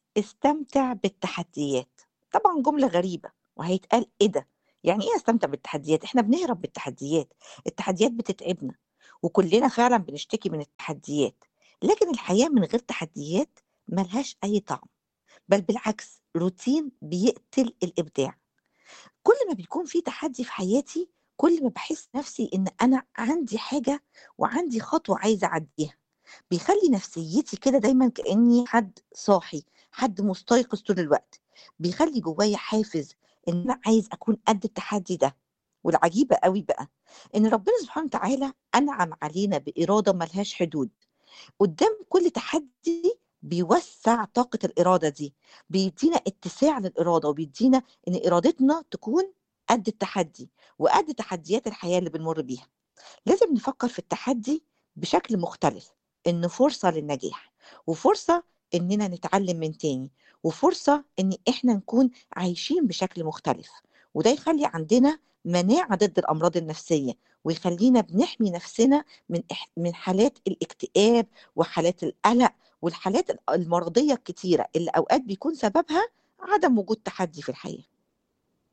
استمتع بالتحديات طبعا جملة غريبة وهيتقال ايه ده يعني ايه استمتع بالتحديات احنا بنهرب بالتحديات التحديات بتتعبنا وكلنا فعلا بنشتكي من التحديات لكن الحياة من غير تحديات ملهاش اي طعم بل بالعكس روتين بيقتل الابداع كل ما بيكون في تحدي في حياتي كل ما باحس نفسي إن أنا عندي حاجة وعندي خطوة عايزة أعدّيها، بيخلّي نفسيتي كده دايمًا كإني حد صاحي، حد مستيقظ طول الوقت، بيخلّي جوايا حافز إن أنا عايز أكون قد التحدي ده، والعجيبة أوي بقى إن ربنا سبحانه وتعالى أنعم علينا بإرادة ما لهاش حدود. قدام كل تحدي بيوسّع طاقة الإرادة دي، بيدّينا اتساع للإرادة، وبيدّينا إن إرادتنا تكون قد التحدي، وقد تحديات الحياة اللي بنمُر بيها. لازم نفكّر في التحدي بشكل مختلف، إنه فرصة للنجاح، وفرصة إننا نتعلم من تاني، وفرصة إن إحنا نكون عايشين بشكل مختلف، وده يخلّي عندنا مناعة ضد الأمراض النفسية، ويخلّينا بنحمي نفسنا من إح من حالات الاكتئاب وحالات القلق والحالات ال المرضية الكتيرة اللي أوقات بيكون سببها عدم وجود تحدي في الحياة.